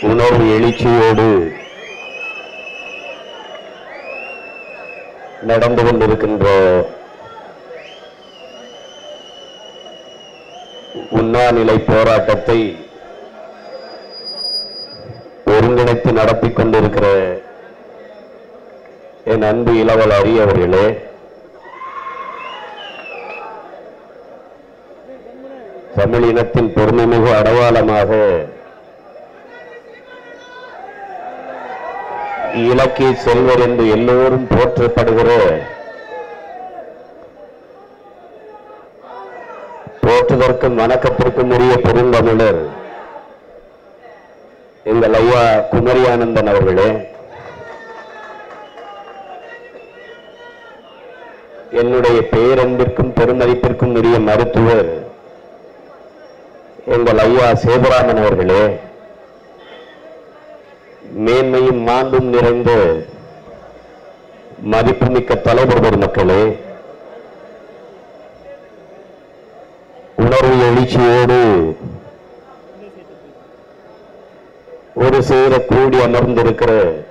உணர்வு எழுச்சியோடு நடந்து கொண்டிருக்கின்ற உண்ணாநிலை போராட்டத்தை ஒருங்கிணைத்து நடத்திக் கொண்டிருக்கிற என் அன்பு இளவல் அரியவர்களே தமிழ் இனத்தின் பெருமைமிகு அடையாளமாக இலக்கிய செல்வர் என்று எல்லோரும் போற்றப்படுகிற போற்றுதற்கும் வணக்கத்திற்கும் உரிய பெருந்தமிழர் எங்கள் ஐயா குமரியானந்தன் அவர்களே என்னுடைய பேரன்பிற்கும் பெருமதிப்பிற்கும் உரிய மருத்துவர் எங்கள் ஐயா சேதுராமன் அவர்களே மேன்மையும் மாண்பும் நிறைந்த மதிப்புமிக்க தலைவர் பெருமக்களே உணர்வு எழுச்சியோடு ஒரு சேர கூடி அமர்ந்திருக்கிற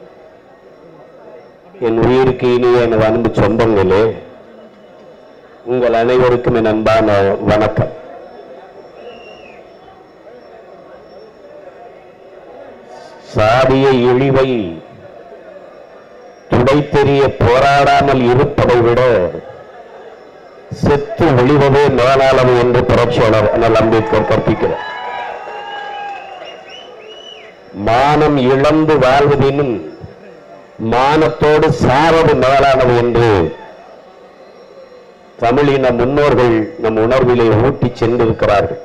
என் உயிருக்கு இனிய எனது அன்பு சொந்தங்களே உங்கள் அனைவருக்கும் என் அன்பான வணக்கம் சாதிய இழிவை துடைத்தெறிய போராடாமல் இருப்பதை விட செத்து ஒளிவதே மேலாளம் என்று புரட்சியாளர் அண்ணல் அம்பேத்கர் கற்பிக்கிறார் மானம் இழந்து வாழ்வதினும் மானத்தோடு சாவது மேலானது என்று தமிழின முன்னோர்கள் நம் உணர்விலே ஊட்டி சென்றிருக்கிறார்கள்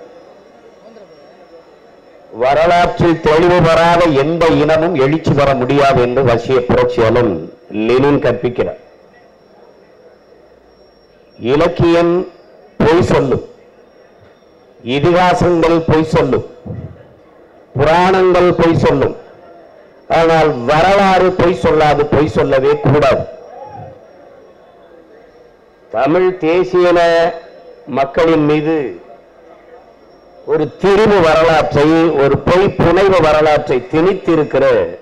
வரலாற்றில் தெளிவு பெறாத எந்த இனமும் எழுச்சி பெற முடியாது என்று ரஷ்ய புரட்சியாளன் லெனின் கற்பிக்கிறார் இலக்கியம் பொய் சொல்லும் இதிகாசங்கள் பொய் சொல்லும் புராணங்கள் பொய் சொல்லும் ஆனால் வரலாறு பொய் சொல்லாது பொய் சொல்லவே கூடாது தமிழ் தேசியன மக்களின் மீது ஒரு திரிவு வரலாற்றை ஒரு பொய் புனைவு வரலாற்றை திணித்திருக்கிற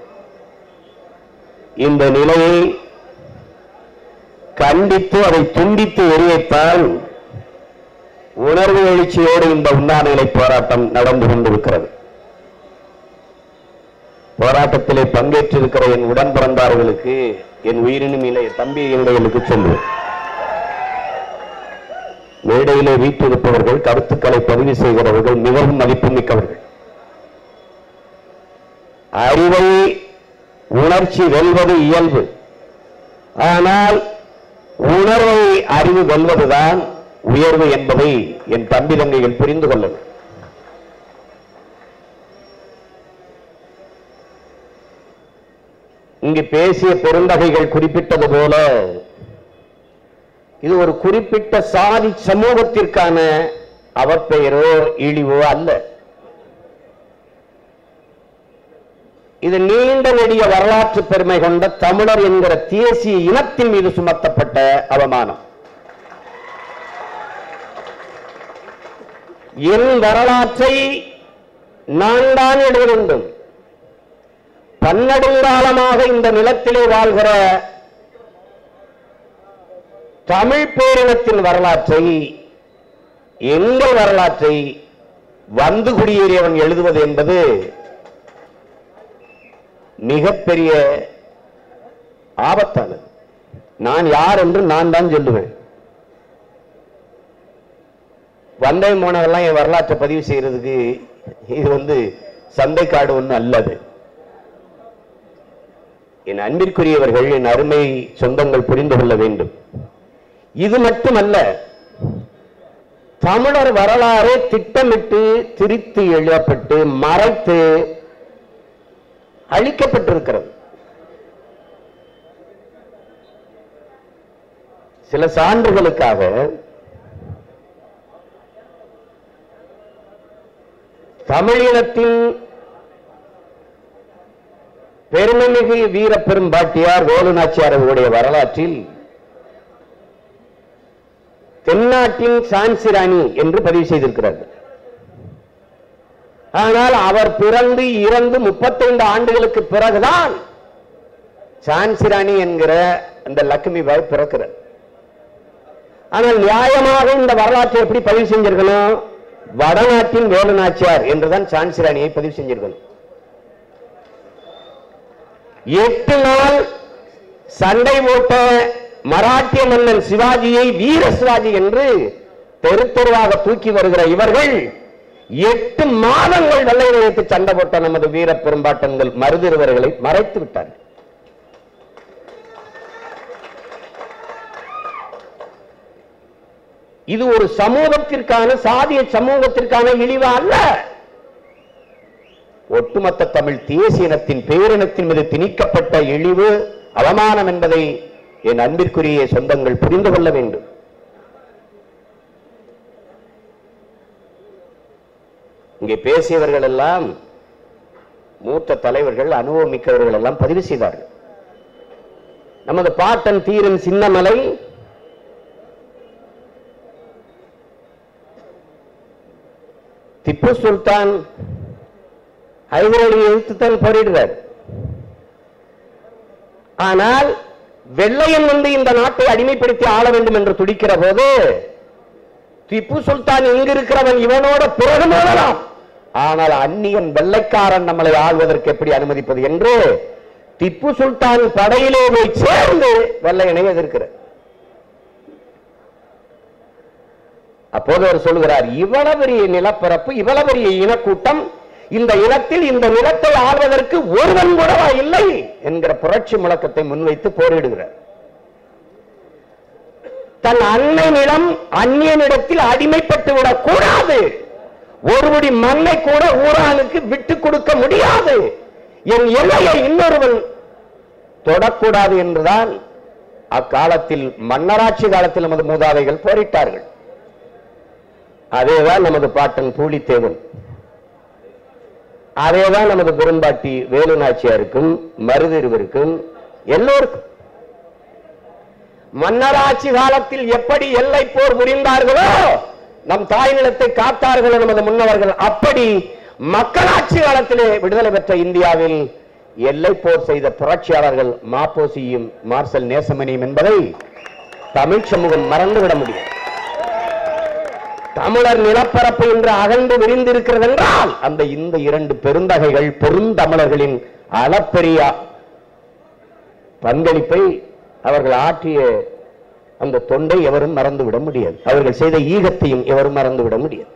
இந்த நிலையை கண்டித்து அதை துண்டித்து எரியத்தான் உணர்வு எழுச்சியோடு இந்த உண்ணாநிலை போராட்டம் நடந்து கொண்டிருக்கிறது போராட்டத்திலே பங்கேற்றிருக்கிற என் உடன் பிறந்தார்களுக்கு என் உயிரினும் இளைய தம்பி எங்களுக்கு சொல்லுவேன் மேடையிலே வீற்றிருப்பவர்கள் கருத்துக்களை பதிவு செய்கிறவர்கள் மிகவும் மதிப்புமிக்கவர்கள் அறிவை உணர்ச்சி வெல்வது இயல்பு ஆனால் உணர்வை அறிவு வெல்வதுதான் உயர்வு என்பதை என் தம்பி தங்கைகள் புரிந்து கொள்ள வேண்டும். இங்கு பேசிய பெருந்தகைகள் குறிப்பிட்டது போல இது ஒரு குறிப்பிட்ட சாதி சமூகத்திற்கான அவப்பெயரோ இழிவோ அல்ல இது நீண்ட நெடிய வரலாற்று பெருமை கொண்ட தமிழர் என்கிற தேசிய இனத்தின் மீது சுமத்தப்பட்ட அவமானம் என் வரலாற்றை நான் தான் எழுத வேண்டும் பன்னெடுங்காலமாக இந்த நிலத்திலே வாழ்கிற தமிழ் பேரினத்தின் வரலாற்றை எங்கள் வரலாற்றை வந்து குடியேறியவன் எழுதுவது என்பது மிகப்பெரிய ஆபத்தானது நான் யார் என்று நான் தான் சொல்லுவேன் வந்தை போனவெல்லாம் என் வரலாற்றை பதிவு செய்யறதுக்கு இது வந்து சந்தைக்காடு ஒன்று அல்லது என் அன்பிற்குரியவர்கள் என் அருமை சொந்தங்கள் புரிந்து கொள்ள வேண்டும் இது மட்டுமல்ல தமிழர் வரலாறு திட்டமிட்டு திரித்து எழுதப்பட்டு மறைத்து அழிக்கப்பட்டிருக்கிறது சில சான்றுகளுக்காக தமிழினத்தின் பெருமைமிகு வீர பெரும்பாட்டியார் வேலு நாச்சியார் அவர்களுடைய வரலாற்றில் தென்னாட்டின் சான்சிராணி என்று பதிவு செய்திருக்கிறார்கள் ஆனால் அவர் பிறந்து இறந்து முப்பத்தைந்து ஆண்டுகளுக்கு பிறகுதான் சான்சி ராணி என்கிற அந்த லட்சுமி பாய் பிறக்கிறார் ஆனால் நியாயமாக இந்த வரலாற்றை எப்படி பதிவு செஞ்சிருக்கணும் வடநாட்டின் வேலுநாச்சியார் என்றுதான் சான்சி ராணியை பதிவு செஞ்சிருக்கணும் எட்டு நாள் சண்டை போட்ட மராட்டிய மன்னன் சிவாஜியை வீர சிவாஜி என்று தெரு தெருவாக தூக்கி வருகிற இவர்கள் எட்டு மாதங்கள் வெள்ளை நிலையத்து சண்டை போட்ட நமது வீர பெரும்பாட்டங்கள் மருதிருவர்களை மறைத்து விட்டார்கள் இது ஒரு சமூகத்திற்கான சாதிய சமூகத்திற்கான இழிவு அல்ல ஒட்டுமொத்த தமிழ் தேசிய இனத்தின் பேரினத்தின் மீது திணிக்கப்பட்ட இழிவு அவமானம் என்பதை என் அன்பிற்குரிய சொந்தங்கள் புரிந்து கொள்ள வேண்டும் இங்கே பேசியவர்கள் எல்லாம் மூத்த தலைவர்கள் அனுபவம் மிக்கவர்கள் எல்லாம் பதிவு செய்தார்கள் நமது பாட்டன் தீரன் சின்னமலை திப்பு சுல்தான் ஹைதராலி எதிர்த்துத்தான் போரிடுறார் ஆனால் வெள்ளையன் வந்து இந்த நாட்டை அடிமைப்படுத்தி ஆள வேண்டும் என்று துடிக்கிற போது திப்பு சுல்தான் இங்கு இருக்கிறவன் இவனோட பிறகு மோதலாம் ஆனால் அந்நியன் வெள்ளைக்காரன் நம்மளை ஆள்வதற்கு எப்படி அனுமதிப்பது என்று திப்பு சுல்தான் படையிலே போய் சேர்ந்து வெள்ளையனை எதிர்க்கிறார் அப்போது அவர் சொல்கிறார் இவ்வளவு பெரிய நிலப்பரப்பு இவ்வளவு பெரிய இனக்கூட்டம் இந்த இனத்தில் இந்த நிலத்தை ஆள்வதற்கு ஒருவன் கூடவா இல்லை என்கிற புரட்சி முழக்கத்தை முன்வைத்து போரிடுகிறார் தன் அன்னை நிலம் அந்நியனிடத்தில் அடிமைப்பட்டு விடக் கூடாது ஒருபடி மண்ணை கூட ஊரானுக்கு விட்டு கொடுக்க முடியாது என் எல்லையை இன்னொருவன் தொடக்கூடாது என்றுதான் அக்காலத்தில் மன்னராட்சி காலத்தில் நமது மூதாதைகள் போரிட்டார்கள் அதேதான் நமது பாட்டன் பூலித்தேவன் அதேதான் நமது பெரும்பாட்டி வேலுநாச்சியாருக்கும் மருதிருவருக்கும் எல்லோருக்கும் மன்னராட்சி காலத்தில் எப்படி எல்லை போர் புரிந்தார்களோ நம் தாய் நிலத்தை காத்தார்களோ நமது முன்னவர்கள் அப்படி மக்களாட்சி காலத்திலே விடுதலை பெற்ற இந்தியாவில் எல்லை போர் செய்த புரட்சியாளர்கள் மாப்போசியும் மார்சல் நேசமணியும் என்பதை தமிழ் சமூகம் மறந்துவிட முடியும் தமிழர் நிலப்பரப்பு என்று அகன்று விரிந்திருக்கிறது என்றால் அந்த இந்த இரண்டு பெருந்தகைகள் பெருந்தமிழர்களின் அளப்பெரிய பங்களிப்பை அவர்கள் ஆற்றிய அந்த தொண்டை எவரும் மறந்துவிட முடியாது அவர்கள் செய்த ஈகத்தையும் எவரும் மறந்துவிட முடியாது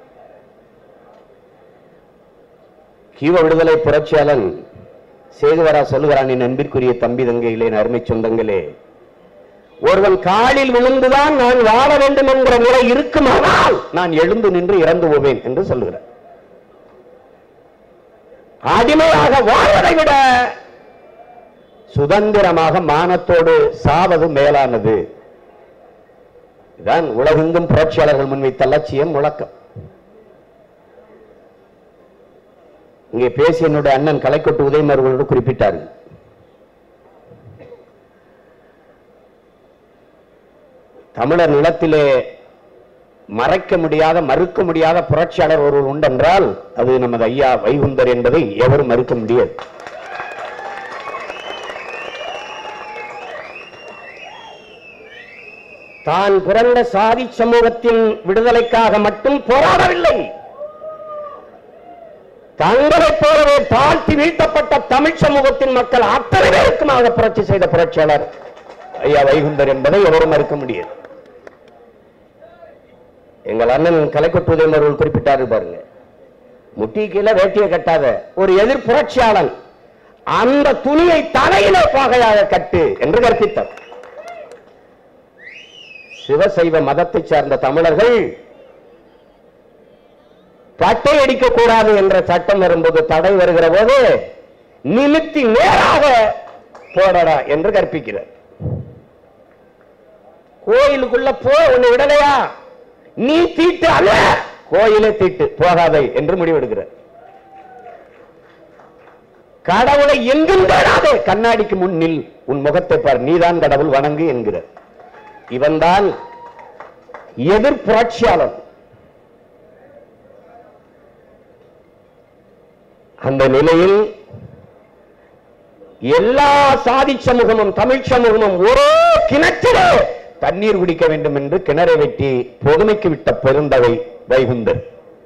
கீவ விடுதலை புரட்சியாளன் சேதுவரா சொல்லுகிறான் என் அன்பிற்குரிய தம்பி தங்கைகளே என் அருமை சொந்தங்களே ஒருவன் காலில் விழுந்துதான் நான் வாழ வேண்டும் என்கிற நிலை இருக்குமானால் நான் எழுந்து நின்று இறந்து போவேன் என்று சொல்லுகிறார் அடிமையாக வாழ்வதை விட சுதந்திரமாக மானத்தோடு சாவது மேலானது இதான் உலகெங்கும் புரட்சியாளர்கள் முன்வைத்த லட்சியம் முழக்கம் இங்கே பேசிய என்னுடைய அண்ணன் கலைக்கொட்டு உதயமர்களோடு குறிப்பிட்டார்கள் தமிழர் நிலத்திலே மறைக்க முடியாத மறுக்க முடியாத புரட்சியாளர் ஒருவர் உண்டென்றால் அது நமது ஐயா வைகுந்தர் என்பதை எவரும் மறுக்க முடியாது தான் பிறந்த சாதி சமூகத்தின் விடுதலைக்காக மட்டும் போராடவில்லை தங்களைப் போலவே தாழ்த்தி வீழ்த்தப்பட்ட தமிழ் சமூகத்தின் மக்கள் அத்தனை பேருக்குமாக புரட்சி செய்த புரட்சியாளர் ஐயா வைகுந்தர் என்பதை எவரும் மறுக்க முடியாது எங்கள் அண்ணன் கலைக்கொட்டுவதன் அவர்கள் குறிப்பிட்டாரு பாருங்க முட்டி கீழே வேட்டியை கட்டாத ஒரு எதிர் புரட்சியாளன் அந்த துணியை தலையிலே பாகையாக கட்டு என்று கற்பித்தார் சிவசைவ மதத்தை சார்ந்த தமிழர்கள் பட்டை அடிக்க கூடாது என்ற சட்டம் வரும்போது தடை வருகிற போது நிமித்தி நேராக போடடா என்று கற்பிக்கிறார் கோயிலுக்குள்ள போ உன்னை விடலையா நீ தீட்டு அல்ல கோயிலே தீட்டு போகாதே என்று முடிவெடுக்கிறார் கடவுளை எங்கும் தேடாதே கண்ணாடிக்கு முன்னில் உன் முகத்தை பார் நீதான் கடவுள் வணங்கு என்கிறார் இவன்தான் எதிர் புரட்சியாளன் அந்த நிலையில் எல்லா சாதி சமூகமும் தமிழ் சமூகமும் ஒரே கிணற்றிலே தண்ணீர் குடிக்க வேண்டும் என்று கிணறை வெட்டி பொதுமைக்கு விட்ட பெருந்தகை வைகுந்தர்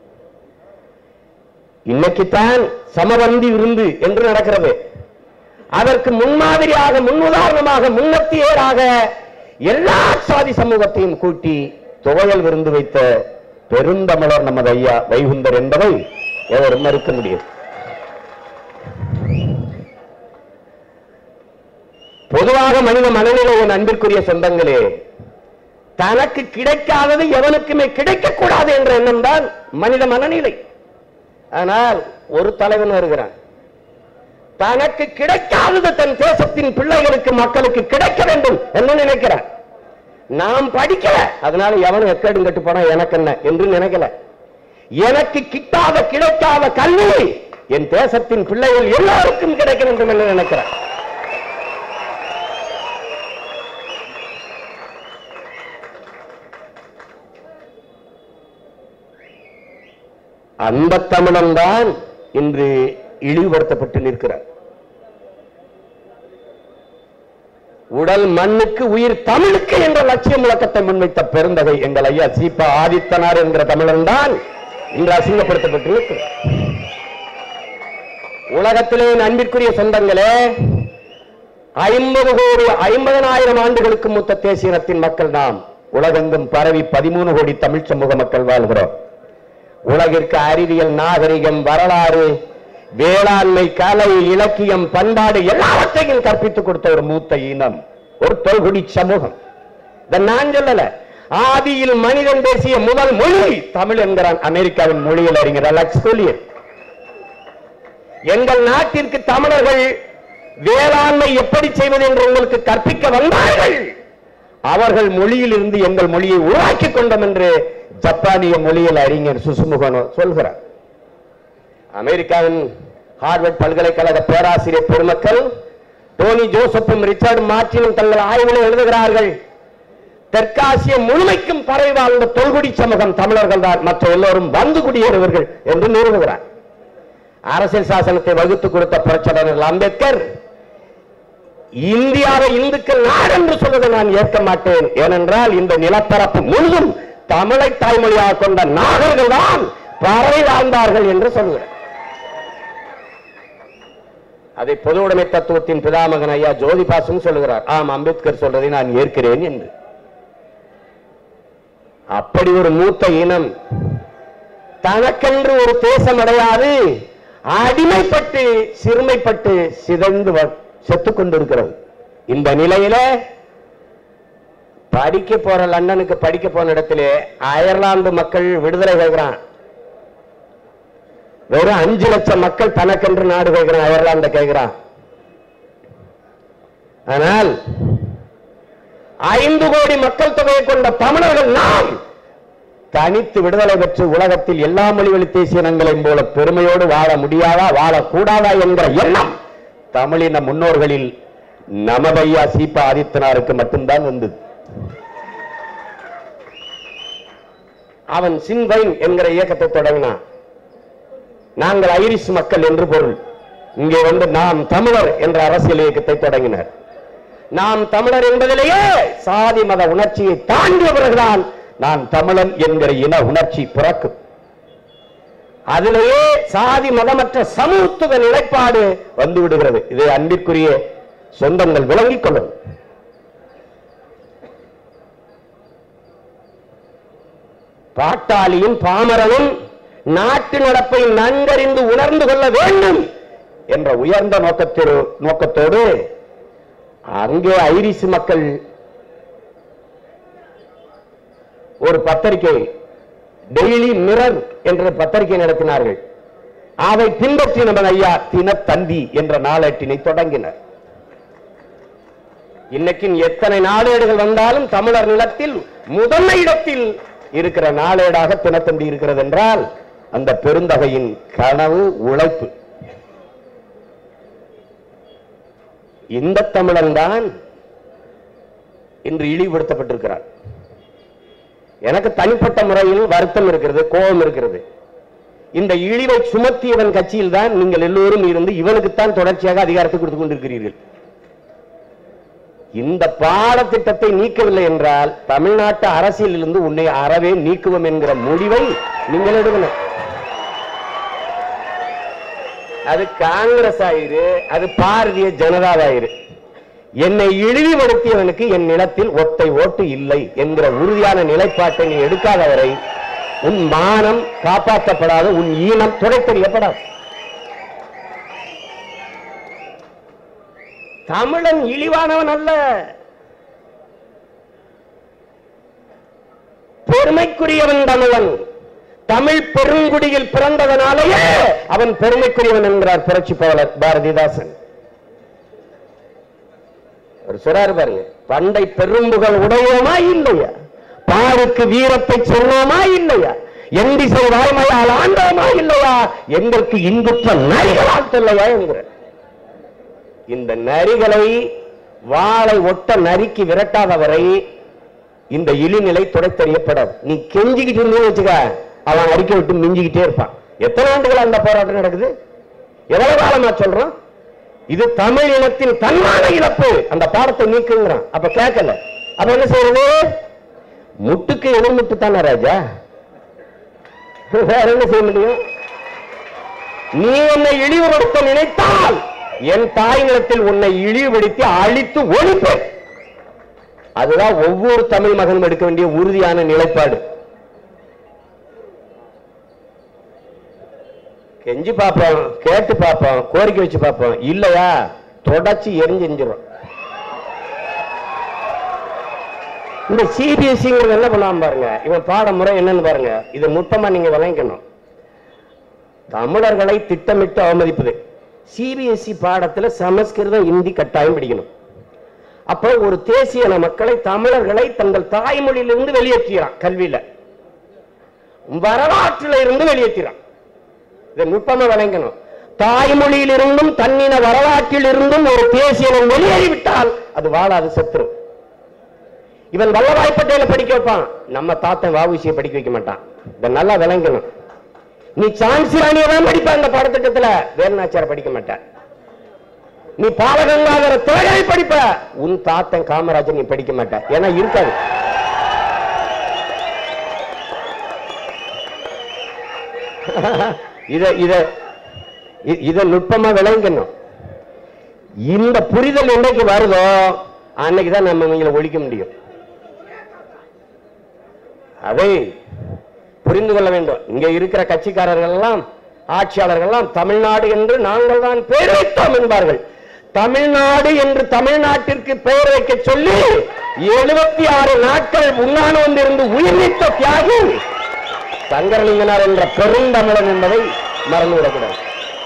இன்னைக்குத்தான் சமவந்தி விருந்து என்று நடக்கிறது அதற்கு முன்மாதிரியாக முன்னுதாரணமாக முன்னத்தியராக எல்லா சாதி சமூகத்தையும் கூட்டி துவையல் விருந்து வைத்த பெருந்தமிழர் நமது ஐயா வைகுந்தர் என்பதை எவரும் மறுக்க முடியும் பொதுவாக மனித மனநிலை என் அன்பிற்குரிய சொந்தங்களே தனக்கு கிடைக்காதது எவனுக்குமே கிடைக்கக்கூடாது என்ற எண்ணம் தான் மனித மனநிலை ஆனால் ஒரு தலைவன் வருகிறான் தனக்கு கிடைக்காதது தன் தேசத்தின் பிள்ளைகளுக்கு மக்களுக்கு கிடைக்க வேண்டும் என்று நினைக்கிறான் நாம் படிக்கல அதனால எவனும் எக்கேடும் கட்டு போனா எனக்கு என்ன என்று நினைக்கல எனக்கு கிட்டாத கிடைக்காத கல்வி என் தேசத்தின் பிள்ளைகள் எல்லாருக்கும் கிடைக்க வேண்டும் என்று நினைக்கிறான் அந்த தமிழன் தான் இன்று இழிவுபடுத்தப்பட்டு நிற்கிறார் உடல் மண்ணுக்கு உயிர் தமிழுக்கு என்ற லட்சிய முழக்கத்தை முன்வைத்த பெருந்தகை எங்கள் ஐயா சீப்பா ஆதித்தனார் என்கிற தமிழன் தான் இன்று அசிங்கப்படுத்தப்பட்டு இருக்கிறார் உலகத்திலே என் அன்பிற்குரிய சொந்தங்களே ஐம்பது கோடி ஐம்பதனாயிரம் ஆண்டுகளுக்கு மூத்த தேசிய இனத்தின் மக்கள் நாம் உலகெங்கும் பரவி பதிமூணு கோடி தமிழ் சமூக மக்கள் வாழ்கிறோம் உலகிற்கு அறிவியல் நாகரிகம் வரலாறு வேளாண்மை கலை இலக்கியம் பண்பாடு எல்லாவற்றையும் கற்பித்துக் கொடுத்த ஒரு மூத்த இனம் ஒரு தொல்குடி சமூகம் இதை நான் சொல்லல ஆதியில் மனிதன் பேசிய முதல் மொழி தமிழ் என்கிறான் அமெரிக்காவின் மொழியில் அறிஞர் அலெக்ஸ் கொலியர் எங்கள் நாட்டிற்கு தமிழர்கள் வேளாண்மை எப்படி செய்வது என்று உங்களுக்கு கற்பிக்க வந்தார்கள் அவர்கள் மொழியிலிருந்து எங்கள் மொழியை உருவாக்கிக் கொண்டோம் என்று ஜப்பானிய மொழியில் அறிஞர் சுசுமுகனோ சொல்கிறார் அமெரிக்காவின் ஹார்வர்ட் பல்கலைக்கழக பேராசிரியர் பெருமக்கள் டோனி ஜோசப்பும் ரிச்சர்ட் மார்டினும் தங்கள் ஆய்வில் எழுதுகிறார்கள் தெற்காசிய முழுமைக்கும் பரவி வாழ்ந்த தொல்குடி சமூகம் தமிழர்கள் தான் மற்ற எல்லோரும் வந்து குடியேறுவர்கள் என்று நிறுவுகிறார் அரசியல் சாசனத்தை வகுத்து கொடுத்த புரட்சியாளர் அம்பேத்கர் இந்தியாவை இந்துக்கள் நாடு என்று சொல்வதை நான் ஏற்க மாட்டேன் ஏனென்றால் இந்த நிலப்பரப்பு முழுதும் தமிழை தாய்மொழியாக கொண்ட நாகர்கள் தான் பறவை வாழ்ந்தார்கள் என்று சொல்கிறார் அதை பொது உடைமை தத்துவத்தின் பிதாமகன் ஐயா ஜோதிபாசும் சொல்லுகிறார் ஆம் அம்பேத்கர் சொல்றதை நான் ஏற்கிறேன் என்று அப்படி ஒரு மூத்த இனம் தனக்கென்று ஒரு தேசம் அடையாது அடிமைப்பட்டு சிறுமைப்பட்டு சிதைந்து வ- செத்துக் கொண்டிருக்கிறது இந்த நிலையில படிக்க போற லண்டனுக்கு படிக்க போன இடத்திலே அயர்லாந்து மக்கள் விடுதலை கேட்கிறான் வெறும் அஞ்சு லட்சம் மக்கள் தனக்கென்று நாடு கேட்கிறான் அயர்லாந்த கேட்கிறான் ஆனால் ஐந்து கோடி மக்கள் தொகையை கொண்ட தமிழர்கள் நாம் தனித்து விடுதலை பெற்று உலகத்தில் எல்லா மொழி வழி தேசிய இனங்களையும் போல பெருமையோடு வாழ முடியாதா வாழக்கூடாதா என்கிற எண்ணம் தமிழின முன்னோர்களில் நமதையா சீப்பா ஆதித்தனாருக்கு மட்டும்தான் வந்தது அவன் சின்வைன் என்கிற இயக்கத்தை தொடங்கினான் நாங்கள் ஐரிஷ் மக்கள் என்று பொருள் இங்கே வந்து நாம் தமிழர் என்ற அரசியல் இயக்கத்தை தொடங்கினர் நாம் தமிழர் என்பதிலேயே சாதி மத உணர்ச்சியை தாண்டிய பிறகுதான் நான் தமிழன் என்கிற இன உணர்ச்சி பிறக்கும் அதிலேயே சாதி மதமற்ற சமூகத்துவ நிலைப்பாடு வந்து விடுகிறது இதை அன்பிற்குரிய சொந்தங்கள் விளங்கிக் கொள்ளும் பாட்டாளியும் பாமரனும் நாட்டு நடப்பை நன்கறிந்து உணர்ந்து கொள்ள வேண்டும் என்ற உயர்ந்த நோக்கத்தோடு நோக்கத்தோடு அங்கே ஐரிஷ் மக்கள் ஒரு பத்திரிகை டெய்லி மிரர் என்ற பத்திரிகை நடத்தினார்கள் அதை பின்பற்றி நம்ம ஐயா தினத்தந்தி என்ற நாளேட்டினை தொடங்கினர் இன்னைக்கு எத்தனை நாளேடுகள் வந்தாலும் தமிழர் நிலத்தில் முதன்மை இடத்தில் இருக்கிற நாளேடாக தினத்தந்தி இருக்கிறது என்றால் அந்த பெருந்தகையின் கனவு உழைப்பு இந்த தமிழன் தான் இன்று இழிவுபடுத்தப்பட்டிருக்கிறார் எனக்கு தனிப்பட்ட முறையில் வருத்தம் இருக்கிறது கோபம் இருக்கிறது இந்த இழிவை சுமத்தியவன் கட்சியில் தான் நீங்கள் எல்லோரும் இருந்து இவனுக்குத்தான் தொடர்ச்சியாக அதிகாரத்தை கொடுத்துக் கொண்டிருக்கிறீர்கள் இந்த பாடத்திட்டத்தை நீக்கவில்லை என்றால் தமிழ்நாட்டு அரசியலிலிருந்து உன்னை அறவே நீக்குவோம் என்கிற முடிவை நீங்கள் எடுக்கணும் அது காங்கிரஸ் ஆயிரு அது பாரதிய ஜனதாவாயிரு என்னை இழிவுபடுத்தியவனுக்கு என் நிலத்தில் ஒத்தை ஓட்டு இல்லை என்கிற உறுதியான நிலைப்பாட்டை நீ எடுக்காத வரை உன் மானம் காப்பாற்றப்படாத உன் ஈனம் துடைத்தறியப்படாது தமிழன் இழிவானவன் அல்ல பெருமைக்குரியவன் தமிழன் தமிழ் பெருங்குடியில் பிறந்ததனாலேயே அவன் பெருமைக்குரியவன் என்கிறார் புரட்சி பாவலர் பாரதிதாசன் ஒரு சொல்றாரு பாருங்க பண்டை பெரும்புகள் உடையோமா இல்லையா பாருக்கு வீரத்தை சொன்னோமா இல்லையா எந்திசை வாய்மையால் ஆண்டோமா இல்லையா எங்களுக்கு இந்துத்த நரிகளால் இல்லையா என்கிற இந்த நரிகளை வாளை ஒட்ட நரிக்கு விரட்டாதவரை இந்த இழிநிலை துடைத்தறியப்படாது நீ கெஞ்சிக்கிட்டு இருந்தேன்னு வச்சுக்க அவன் அறிக்கை விட்டு மிஞ்சிக்கிட்டே இருப்பான் எத்தனை ஆண்டுகள் அந்த போராட்டம் நடக்குது எவ்வளவு காலமா சொல்றோம் இது தமிழ் இனத்தின் தன்மான இழப்பு அந்த பாடத்தை நீக்குங்கிறான் அப்ப கேட்கல அப்ப என்ன செய்யறது முட்டுக்கு எதிர்முட்டு தானே ராஜா வேற என்ன செய்ய முடியும் நீ என்னை இழிவுபடுத்த நினைத்தால் என் தாய் நிலத்தில் உன்னை இழிவுபடுத்தி அழித்து ஒழிப்பேன் அதுதான் ஒவ்வொரு தமிழ் மகனும் எடுக்க வேண்டிய உறுதியான நிலைப்பாடு கெஞ்சி பார்ப்போம் கேட்டு பார்ப்போம் கோரிக்கை வச்சு பார்ப்போம் இல்லையா தொடச்சி எரிஞ்சு எரிஞ்சிடும் இந்த சிபிஎஸ்சிங்கிறது என்ன பண்ணாம பாருங்க இவன் பாடமுறை என்னன்னு பாருங்க இதை நுட்பமா நீங்க விளங்கணும் தமிழர்களை திட்டமிட்டு அவமதிப்பது சிபிஎஸ்இ பாடத்துல சமஸ்கிருதம் இந்தி கட்டாயம் படிக்கணும் அப்போ ஒரு தேசிய இன மக்களை தமிழர்களை தங்கள் தாய்மொழியிலிருந்து வெளியேற்றுகிறான் கல்வியில வரலாற்றில இருந்து வெளியேற்றுகிறான் இதை நுட்பமா விளங்கணும் தாய்மொழியிலிருந்தும் தன்னின வரலாற்றில் இருந்தும் ஒரு தேசியனம் வெளியேறிவிட்டால் அது வாழாது செத்துரும் இவன் வல்லபாய் பட்டேல படிக்க வைப்பான் நம்ம தாத்தன் வாவுசியை படிக்க வைக்க மாட்டான் இதை நல்லா விளங்கணும் நீ சான்சி ராணியை தான் படிப்ப அந்த பாடத்திட்டத்துல வேலுநாச்சியார் படிக்க மாட்ட நீ பாலகங்காதர திலகரை படிப்ப உன் தாத்தன் காமராஜர் நீ படிக்க மாட்ட ஏன்னா இருக்காது இத இத இ- இத நுட்பமா விளங்கணும் இந்த புரிதல் என்னைக்கு வருதோ அன்னைக்கு தான் நம்ம இவங்களை ஒழிக்க முடியும் அதை புரிந்து கொள்ள வேண்டும் இங்க இருக்கிற கட்சிக்காரர்கள் எல்லாம் ஆட்சியாளர்கள் எல்லாம் தமிழ்நாடு என்று நாங்கள் தான் பெயர் வைத்தோம் என்பார்கள் தமிழ்நாடு என்று தமிழ்நாட்டிற்கு பெயர் வைக்க சொல்லி எழுபத்தி ஆறு நாட்கள் முன்னான வந்திருந்து உயிர் நீத்த தியாகி சங்கரலிங்கனார் என்ற பெருந்தமிழன் என்பதை மறந்துவிடக்கூடாது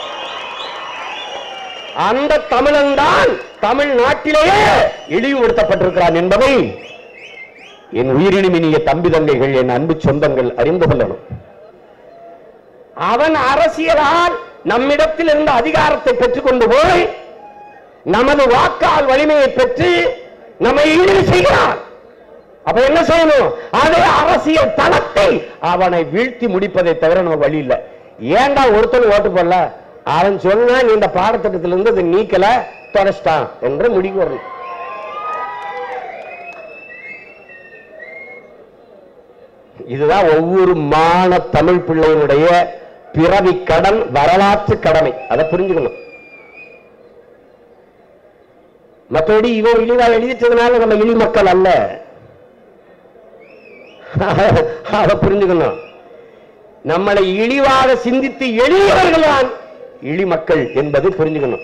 அந்த தமிழன் தான் தமிழ்நாட்டிலேயே இழிவுபடுத்தப்பட்டிருக்கிறான் என்பதை என் உயிரினுமினிய தம்பி தங்கைகள் என் அன்பு சொந்தங்கள் அறிந்து கொள்ளணும் அவன் அரசியலால் நம்மிடத்தில் இருந்த அதிகாரத்தை பெற்றுக்கொண்டு போய் நமது வாக்கால் வலிமையை பெற்று நம்மை ஈடு செய்கிறான் அப்ப என்ன செய்யணும் அதே அரசியல் தளத்தை அவனை வீழ்த்தி முடிப்பதை தவிர நம்ம வழி இல்லை ஏன்டா ஒருத்தன் ஓட்டு போடல அவன் சொன்னா நீ இந்த பாடத்திட்டத்திலிருந்து இதை நீக்கல தொடச்சிட்டான் என்று முடிவு வரணும் இதுதான் ஒவ்வொரு மான தமிழ் பிள்ளையினுடைய பிறவி கடன் வரலாற்று கடமை அதை புரிஞ்சுக்கணும் மற்றபடி இவன் இழிவா எழுதிட்டதுனால நம்ம இழி மக்கள் அல்ல அதை புரிஞ்சுக்கணும் நம்மளை இழிவாக சிந்தித்து எளியவர்கள் தான் இழி மக்கள் என்பது புரிஞ்சுக்கணும்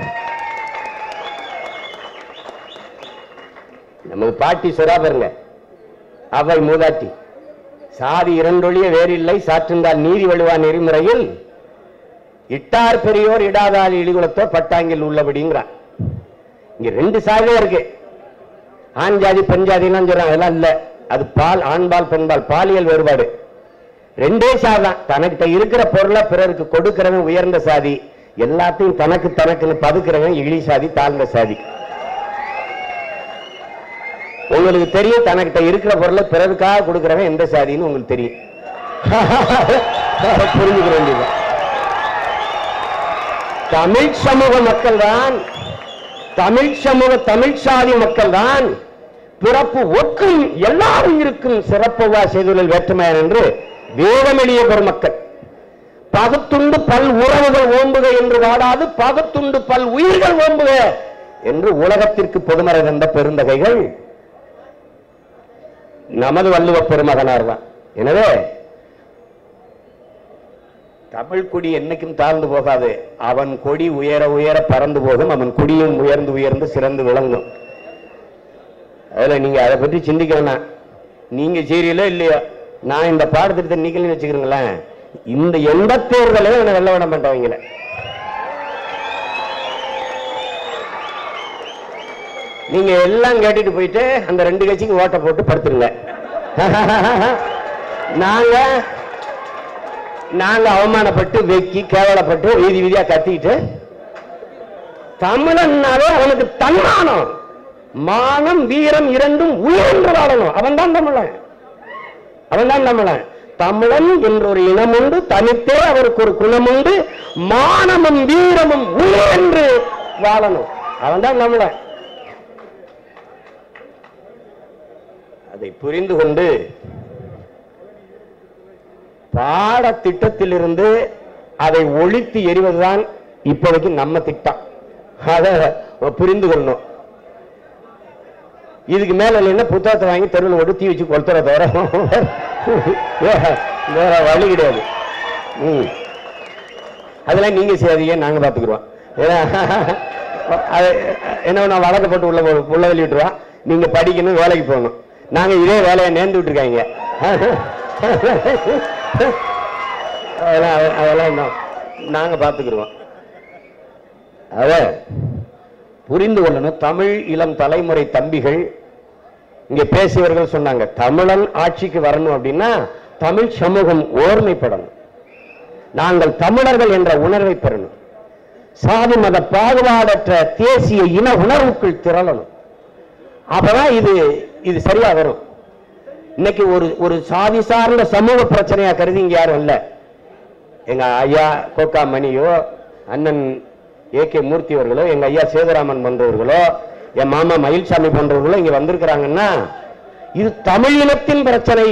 நமது பாட்டி சொல்றா பாருங்க அவை மூதாட்டி சாதி இரண்டொழிய வேறில்லை சாற்றுந்தால் நீதி வழுவா நெறிமுறையில் இட்டார் பெரியோர் இடாதால் இழிகுலத்தோர் பட்டாங்கில் உள்ளபடிங்கிறான் இங்க ரெண்டு சாதியா இருக்கு ஆண் ஜாதி பெண் ஜாதிலாம் சொல்றாங்க அதெல்லாம் இல்ல அது பால் ஆண்பால் பெண்பால் பாலியல் வேறுபாடு ரெண்டே சாதான் தனக்கிட்ட இருக்கிற பொருளை பிறருக்கு கொடுக்கிறவன் உயர்ந்த சாதி எல்லாத்தையும் தனக்கு தனக்குன்னு பதுக்கிறவன் இழி சாதி தாழ்ந்த சாதி உங்களுக்கு தெரியும் தனக்கிட்ட இருக்கிற பொருளை பிறருக்காக கொடுக்கிறவன் எந்த சாதின்னு உங்களுக்கு தெரியும் புரிஞ்சுக்க வேண்டியது தமிழ் சமூக மக்கள் தான் தமிழ் சமூக தமிழ் சாதி மக்கள் தான் பிறப்பு ஒக்கும் எல்லாரும் இருக்கும் சிறப்புவா செய்துள்ள வேற்றுமையான் என்று வேதமெளிய பெருமக்கள் பகுத்துண்டு பல் உறவுகள் ஓம்புக என்று வாடாது பகுத்துண்டு பல் உயிர்கள் ஓம்புக என்று உலகத்திற்கு பொதுமறை தந்த பெருந்தகைகள் நமது வள்ளுவ பெருமகனார் தான் எனவே தமிழ் கொடி என்னைக்கும் தாழ்ந்து போகாது அவன் கொடி உயர உயர பறந்து போகும் அவன் கொடியும் உயர்ந்து உயர்ந்து சிறந்து விளங்கும் அதுல நீங்க அதை பற்றி சிந்திக்க வேணாம் நீங்க செய்றீங்களோ இல்லையோ நான் இந்த பாடத்திட்டத்தை நீக்கலன்னு வச்சுக்கிறீங்களேன் இந்த எந்த தேர்தலையும் என்ன வெள்ள விட மாட்டவங்கள நீங்க எல்லாம் கேட்டுட்டு போயிட்டு அந்த ரெண்டு கட்சிக்கு ஓட்டை போட்டு படுத்துருங்க நாங்க நாங்க அவமானப்பட்டு வெக்கி கேவலப்பட்டு வீதி வீதியா கத்திட்டு தமிழன்னாலே அவனுக்கு தன்மானம் மானம் வீரம் இரண்டும் உயர்ந்து வாழணும் அவன் தான் தமிழன் அவன் தான் தமிழன் தமிழன் என்ற ஒரு இனம் உண்டு தனித்தே அவருக்கு ஒரு குணம் உண்டு மானமும் வீரமும் உயர்ந்து வாழணும் அவன் தான் தமிழன் அதை புரிந்து கொண்டு பாடத்திட்டத்திலிருந்து அதை ஒழித்து எறிவதுதான் இப்போதைக்கு நம்ம திட்டம் அதை புரிந்து கொள்ளணும் இதுக்கு மேல இல்லைன்னா புத்தகத்தை வாங்கி தெருவில் ஓட்டு தீ வச்சு கொளுத்துற தவிர வேற- வேற வழி கிடையாது ம். அதெல்லாம் நீங்க செய்யாதீங்க நாங்க பாத்துக்கிறோம் ஏன்னா, அது என்ன நான் வழக்கு போட்டு உள்ள போ- உள்ள வெளியிட்டுருவோம் நீங்க படிக்கணும் வேலைக்கு போகணும் நாங்க இதே வேலையை நேர்ந்து விட்டுருக்காங்க அதெல்லாம் அதெல்லாம் இன்னும் நாங்க பாத்துக்கிறோம் அத புரிந்து கொள்ளணும் தமிழ் இளம் தலைமுறை தம்பிகள் இங்க பேசியவர்கள் சொன்னாங்க தமிழன் ஆட்சிக்கு வரணும் அப்படின்னா தமிழ் சமூகம் ஓர்மைப்படணும் நாங்கள் தமிழர்கள் என்ற உணர்வை பெறணும் சாதி மத பாகுபாடற்ற தேசிய இன உணர்வுக்குள் திரளணும் அப்பதான் இது இது சரியா வரும் இன்னைக்கு ஒரு ஒரு சாதி சார்ந்த சமூக பிரச்சனையா கருதி இங்க யாரும் இல்ல எங்க ஐயா கோக்கா மணியோ அண்ணன் ஏ கே மூர்த்தி அவர்களோ எங்க ஐயா சேதுராமன் போன்றவர்களோ என் மாமா மயில்சாமி போன்றவர்களோ இங்க வந்திருக்கிறாங்கன்னா இது தமிழ் இனத்தின் பிரச்சனை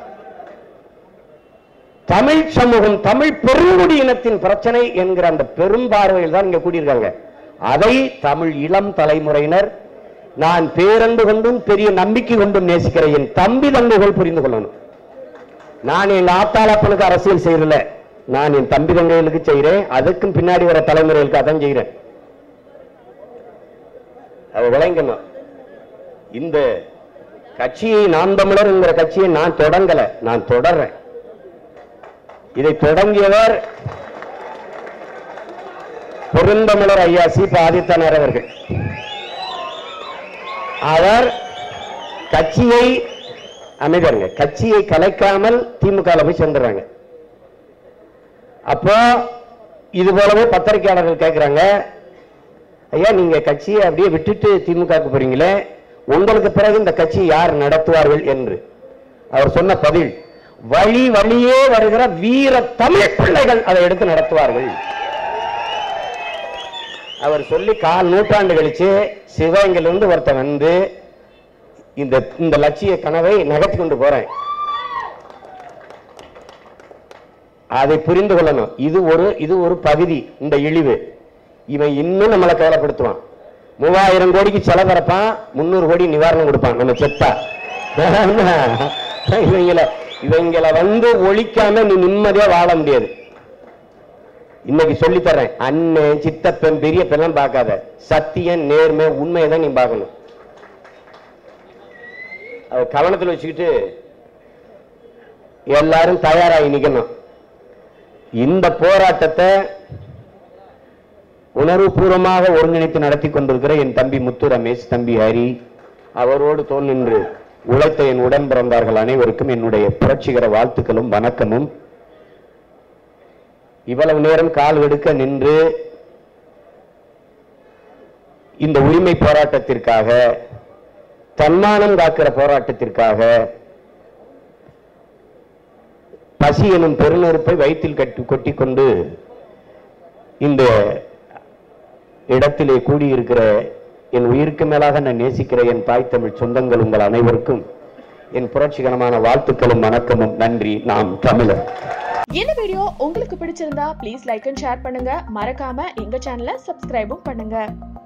தமிழ் சமூகம் தமிழ் பெருங்குடி இனத்தின் பிரச்சனை என்கிற அந்த பெரும் பார்வையில் தான் இங்க கூடியிருக்காங்க அதை தமிழ் இளம் தலைமுறையினர் நான் பேரன்பு கொண்டும் பெரிய நம்பிக்கை கொண்டும் நேசிக்கிற என் தம்பி தங்கைகள் புரிந்து கொள்ளணும் நான் எங்க ஆத்தாளப்பனுக்கு அரசியல் செய்யறல நான் என் தம்பி தங்கைகளுக்கு செய்கிறேன் அதுக்கும் பின்னாடி வர தலைமுறைகளுக்கு அதான் செய்கிறேன் அதை விளங்கணும் இந்த கட்சியை நான் தமிழர் என்கிற கட்சியை நான் தொடங்கல நான் தொடர்றேன் இதை தொடங்கியவர் பெருந்தமிழர் ஐயா சி ப. ஆதித்தனார் அவர்கள் அவர் கட்சியை அமைதருங்க கட்சியை கலைக்காமல் திமுக போய் சேர்ந்துறாங்க அப்போ இது போலவே பத்திரிகையாளர்கள் கேட்கிறாங்க ஐயா நீங்க கட்சியை அப்படியே விட்டுட்டு திமுகவுக்கு போறீங்களே உங்களுக்கு பிறகு இந்த கட்சியை யார் நடத்துவார்கள் என்று அவர் சொன்ன பதில் வழி வழியே வருகிற வீர தமிழ் பிள்ளைகள் அதை எடுத்து நடத்துவார்கள் அவர் சொல்லி கால் நூற்றாண்டு கழிச்சு சிவகங்கையிலிருந்து ஒருத்தன் வந்து இந்த இந்த லட்சிய கனவை நகர்த்தி கொண்டு போறேன் அதை புரிந்து கொள்ளணும் இது ஒரு இது ஒரு பகுதி இந்த இழிவு இவன் இன்னும் நம்மளை கவலைப்படுத்துவான் மூவாயிரம் கோடிக்கு செலவரப்பான் முந்நூறு கோடி நிவாரணம் கொடுப்பான் நம்ம செத்தா இவங்கள இவங்கள வந்து ஒழிக்காம நீ நிம்மதியா வாழ முடியாது இன்னைக்கு சொல்லித் தர்றேன் அண்ணன் சித்தப்பன் பெரியப்பெல்லாம் பார்க்காத சத்தியம் நேர்மை உண்மையை தான் நீ பார்க்கணும் அதை கவனத்தில் வச்சுக்கிட்டு எல்லாரும் தயாராகி நிக்கணும் இந்த போராட்டத்தை உணர்வுபூர்வமாக ஒருங்கிணைத்து நடத்தி கொண்டிருக்கிற என் தம்பி முத்து ரமேஷ் தம்பி ஹரி அவரோடு தோல் நின்று உழைத்த என் உடன் பிறந்தார்கள் அனைவருக்கும் என்னுடைய புரட்சிகர வாழ்த்துக்களும் வணக்கமும் இவ்வளவு நேரம் கால் எடுக்க நின்று இந்த உரிமை போராட்டத்திற்காக தன்மானம் காக்கிற போராட்டத்திற்காக பசி எனும் பெருநெருப்பை வயிற்றில் கட்டி கொட்டிக்கொண்டு இந்த இடத்திலே கூடியிருக்கிற என் உயிருக்கு மேலாக நான் நேசிக்கிற என் தாய் தமிழ் சொந்தங்கள் உங்கள் அனைவருக்கும் என் புரட்சிகரமான வாழ்த்துக்களும் வணக்கமும் நன்றி நாம் தமிழர் இந்த வீடியோ உங்களுக்கு பிடிச்சிருந்தா ப்ளீஸ் லைக் அண்ட் ஷேர் பண்ணுங்க மறக்காம எங்க சேனலை சப்ஸ்கிரைபும் பண்ணுங்க